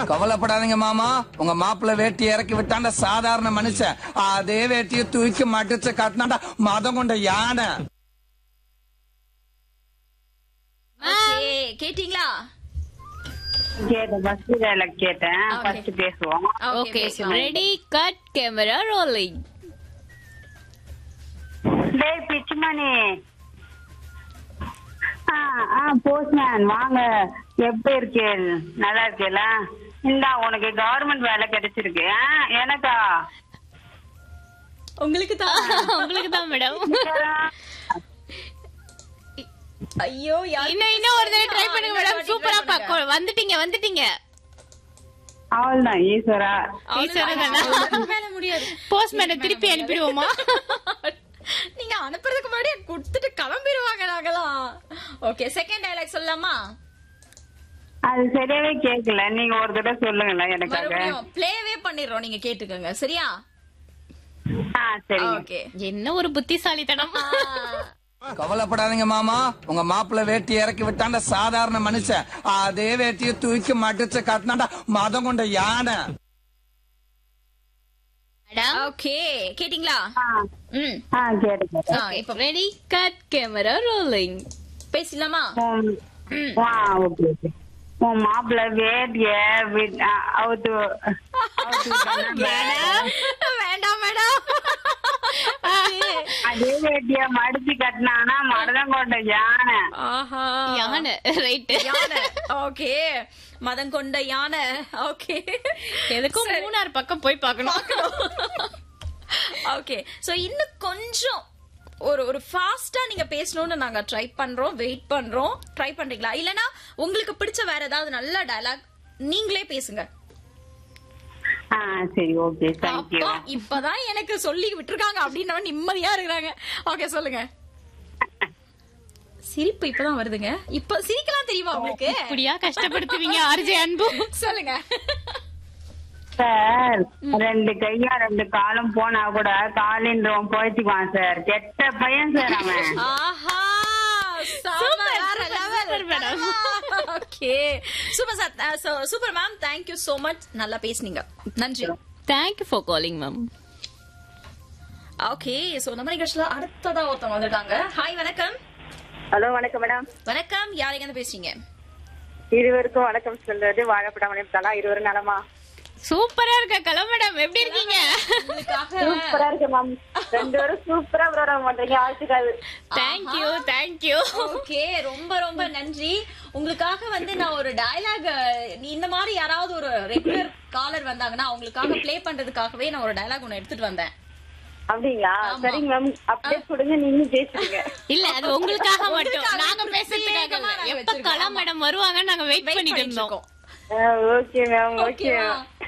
கவலைப்படாதீங்க மாமா உங்க மாப்பிள்ள வேட்டி இறக்கி விட்டாண்ட சாதாரண மனுஷன் அதே வேட்டியை தூக்கி மடிச்சு கட்டினாண்டா மதம் கொண்ட யானை ஓகே கேட்டிங்களா கேட்டேன் ஃபர்ஸ்ட் டைலாக் கேட்டேன் Okay. ஃபர்ஸ்ட் பேசுவோம் okay ready cut camera rolling டேய் பிச்சுமணி ஆ ஆ போஸ்ட்மேன் வாங்க எப்படி இருக்கு நல்லா இருக்கேல இந்தா உனக்கு கவர்மெண்ட் வேலை கிடைச்சிருக்கு ஆ, எனக்கா உங்களுக்கு தான் உங்களுக்கு தான் மேடம் ஐயோ யாருமே இன்னும் இன்னும் ஒரு தடவை ட்ரை பண்ணுங்க மேடம் சூப்பரா பாக்கோ வந்துட்டீங்க வந்துட்டீங்க அவள்தான் ஈஸ்வரா அவ்வளவுதான். மேல முடியாது போஸ்ட்மேனை திருப்பி அனுப்பிடுவோமா நீங்க அனுப்புறதுக்கு முன்னாடி கொடுத்துட்டு கிளம்பிடுவாங்க நாங்களாம் ஓகே செகண்ட் டயலாக் சொல்லலாமா அது சரியாவே கேட்கல நீங்க ஒரு தடவை சொல்லுங்களேன் எனக்காக மறுபடியும் பிளேவே பண்ணிடுறோம் நீங்க கேட்டுக்கோங்க சரியா ஆ சரி ஓகே என்ன ஒரு புத்திசாலித்தனம் கவலைப்படாதீங்க மாமா உங்க மாப்பிள்ள வேட்டி இறக்கி விட்டாண்ட சாதாரண மனுஷன் அதே வேட்டியை தூக்கி மடிச்சு கட்டினாண்டா மதம் கொண்ட யானை மேடம் ஓகே கேட்டிங்களா ஆ ம் ஆ கேட்டு ஆ, இப்ப ரெடி கட் கேமரா ரோலிங் பேசலாமா ம். ஆ ஓகே ஓகே உன் மாப்பிள்ள வேட்டிய விட்- ஆ, அவுத்து அவுத்து விட்டானா? வேண்டாம் மேடம் அதே வேட்டிய மடிச்சு கட்டினானா மடதம் கொண்ட யானை ஆஹா யானை ரைட் யானை ஓகே மதம் கொண்ட யானை ஓகே எதுக்கும் மூணார் பக்கம் போய் பார்க்கணும் ஓகே சோ இன்னும் கொஞ்சம் ஒரு ஒரு ஃபாஸ்டா நீங்க பேசணும்னு நாங்க ட்ரை பண்றோம் வெயிட் பண்றோம் ட்ரை பண்றீங்களா இல்லனா உங்களுக்கு பிடிச்ச வேற ஏதாவது நல்ல டயலாக் நீங்களே பேசுங்க ஆ சரி ஓகே தேங்க்யூ அப்பா இப்பதான் எனக்கு சொல்லி விட்டுருக்காங்க அப்படின்னு நிம்மதியா இருக்கிறாங்க ஓகே சொல்லுங்க சிரிப்பு இப்பதான் வருதுங்க இப்ப சிரிக்கலாம் தெரியுமா உங்களுக்கு இப்படியா கஷ்டப்படுத்துவீங்க ஆர்ஜே அன்பு சொல்லுங்க சார் ரெண்டு கையும் ரெண்டு காலும் போனா கூட காலின்றவன் போயிச்சுக்குவான் சார் கெட்ட பையன் சார் அவன் ஆஹா super madam okay super sir super ma'am thank you so much நல்லா பேசுனீங்க நன்றி thank you for calling ma'am okay so நம்ம நிகழ்ச்சியில அடுத்ததா ஒருத்தவங்க வந்திருக்காங்க ஹாய் வணக்கம் ஹலோ வணக்கம் மேடம் வணக்கம் யாருங்க இருந்து பேசுறீங்க இருவருக்கும் வணக்கம் சொல்றது வாழைப்படம் தலா இருவரும் நலமா சூப்பரா இருக்க கலா மேடம் எப்படி இருக்கீங்க சூப்பரா இருக்கு மேம் ரெண்டு பேரும் சூப்பரா ப்ரோக்ராம் பண்றீங்க வாழ்த்துக்காது தேங்க்யூ தேங்க்யூ ஓகே ரொம்ப ரொம்ப நன்றி உங்களுக்காக வந்து நான் ஒரு டயலாக் இந்த மாதிரி யாராவது ஒரு ரெகுலர் காலர் வந்தாங்கன்னா அவங்களுக்காக ப்ளே பண்றதுக்காகவே நான் ஒரு டயலாக் ஒன்னு எடுத்துட்டு வந்தேன் அப்படிங்களா சரிங்க மேம் அப்படியே கொடுங்க நீங்களும் பேசுறீங்க இல்ல அது உங்களுக்காக மட்டும் உங்களுக்காக நாங்க பேசுறதுக்காக பிரத்யேகமா இல்ல. நாங்க எப்ப வச்சிருக்கோம். கலா மேடம் வருவாங்க நாங்க வெயிட் Wait பண்ணிட்டு பண்ணிட்டு இருந்தோம் இருக்கோம். ஓகே மேம் ஓகே ஓகேவா